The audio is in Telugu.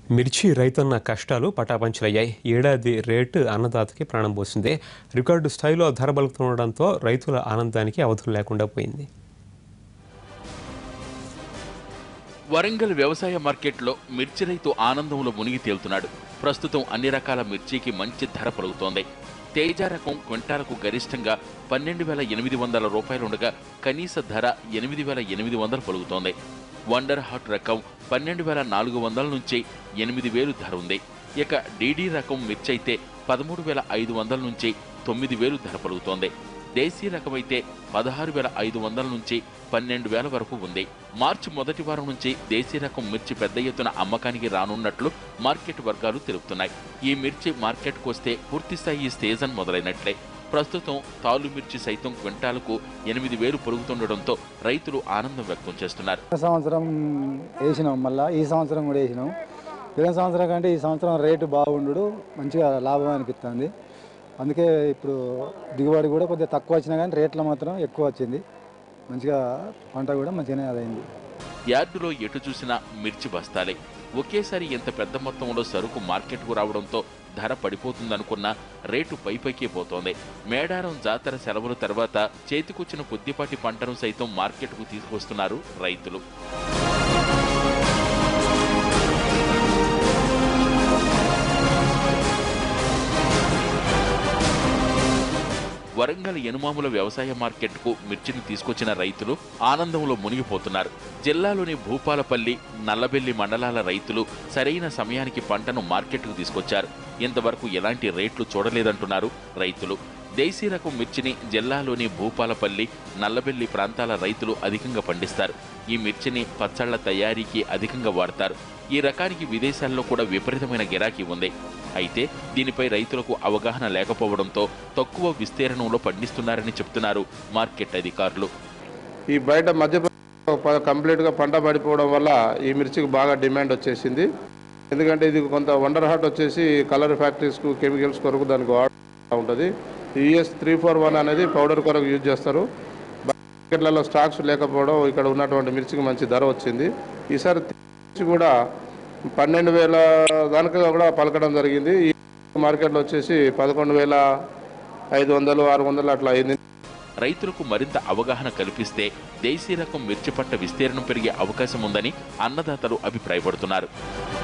మిర్చి రైతన్న కష్టాలు పటాపంచలయ్యాయి ఏడాది రేటు అన్నదాతకి ప్రాణం పోసింది రికార్డు స్థాయిలో ధర బలుకుతుండడంతో రైతుల ఆనందానికి అవధులు లేకుండా పోయింది వరంగల్ వ్యవసాయ మార్కెట్లో మిర్చి రైతు ఆనందంలో మునిగి తేలుతున్నాడు ప్రస్తుతం అన్ని రకాల మిర్చికి మంచి ధర పలుకుతోంది తేజ రకం క్వింటాలకు గరిష్టంగా పన్నెండు వేల ఎనిమిది వందల రూపాయలుండగా కనీస ధర ఎనిమిది వేల ఎనిమిది వందలు పలుకుతోంది వండర్ హాట్ రకం పన్నెండు వేల నాలుగు వందల నుంచి ఎనిమిది వేలు ధర ఉంది ఇక డీడీ రకం మిర్చి అయితే పదమూడు వేల ఐదు వందల నుంచి తొమ్మిది వేలు ధర పలుకుతోంది దేశీ రకమైతే పదహారు వేల ఐదు వందల నుంచి పన్నెండు వేల వరకు ఉంది మార్చి మొదటి వారం నుంచి దేశీ రకం మిర్చి పెద్ద ఎత్తున అమ్మకానికి రానున్నట్లు మార్కెట్ వర్గాలు తెలుపుతున్నాయి ఈ మిర్చి మార్కెట్కు వస్తే పూర్తిస్థాయి సీజన్ మొదలైనట్లే ప్రస్తుతం తాలు మిర్చి సైతం క్వింటాలకు ఎనిమిది వేలు పొరుగుతుండడంతో రైతులు ఆనందం వ్యక్తం చేస్తున్నారు పోయిన సంవత్సరం వేసినాం మళ్ళీ ఈ సంవత్సరం కూడా వేసినాం పోయిన సంవత్సరం కంటే ఈ సంవత్సరం రేటు బాగుండు మంచిగా లాభం అనిపిస్తుంది అందుకే ఇప్పుడు దిగుబడి కూడా కొద్దిగా తక్కువ వచ్చినా కానీ రేట్లు మాత్రం ఎక్కువ వచ్చింది మంచిగా పంట కూడా మంచిగానే అదైంది యార్డులో ఎటు చూసినా మిర్చి బస్తాలే ఒకేసారి ఇంత పెద్ద మొత్తంలో సరుకు మార్కెట్కు రావడంతో ధర పడిపోతుందనుకున్న రేటు పైపైకే పోతోంది మేడారం జాతర సెలవుల తర్వాత చేతికొచ్చిన కొద్దిపాటి పంటను సైతం మార్కెట్కు తీసుకొస్తున్నారు రైతులు వరంగల్ ఎనుమాముల వ్యవసాయ మార్కెట్కు మిర్చిని తీసుకొచ్చిన రైతులు ఆనందంలో మునిగిపోతున్నారు జిల్లాలోని భూపాలపల్లి నల్లబెల్లి మండలాల రైతులు సరైన సమయానికి పంటను మార్కెట్కు తీసుకొచ్చారు ఇంతవరకు ఎలాంటి రేట్లు చూడలేదంటున్నారు రైతులు దేశీ రకం మిర్చిని జిల్లాలోని భూపాలపల్లి నల్లబెల్లి ప్రాంతాల రైతులు అధికంగా పండిస్తారు ఈ మిర్చిని పచ్చళ్ల తయారీకి అధికంగా వాడతారు ఈ రకానికి విదేశాల్లో కూడా విపరీతమైన గిరాకీ ఉంది అయితే దీనిపై రైతులకు అవగాహన లేకపోవడంతో తక్కువ విస్తీర్ణంలో పండిస్తున్నారని చెప్తున్నారు మార్కెట్ అధికారులు ఈ బయట మధ్య కంప్లీట్గా పంట పడిపోవడం వల్ల ఈ మిర్చికి బాగా డిమాండ్ వచ్చేసింది ఎందుకంటే ఇది కొంత వండర్ హార్ట్ వచ్చేసి కలర్ ఫ్యాక్టరీస్కు కెమికల్స్ కొరకు దానికి వాడుతూ ఉంటుంది యుఎస్ త్రీ ఫోర్ వన్ అనేది పౌడర్ కొరకు యూజ్ చేస్తారు మార్కెట్లలో స్టాక్స్ లేకపోవడం ఇక్కడ ఉన్నటువంటి మిర్చికి మంచి ధర వచ్చింది ఈసారి మిర్చి కూడా పన్నెండు వేల దానికి కూడా పలకడం జరిగింది ఈ మార్కెట్లో వచ్చేసి పదకొండు వేల ఐదు వందలు ఆరు వందలు అట్లా అయింది రైతులకు మరింత అవగాహన కల్పిస్తే దేశీ రకం మిర్చి పంట విస్తీర్ణం పెరిగే అవకాశం ఉందని అన్నదాతలు అభిప్రాయపడుతున్నారు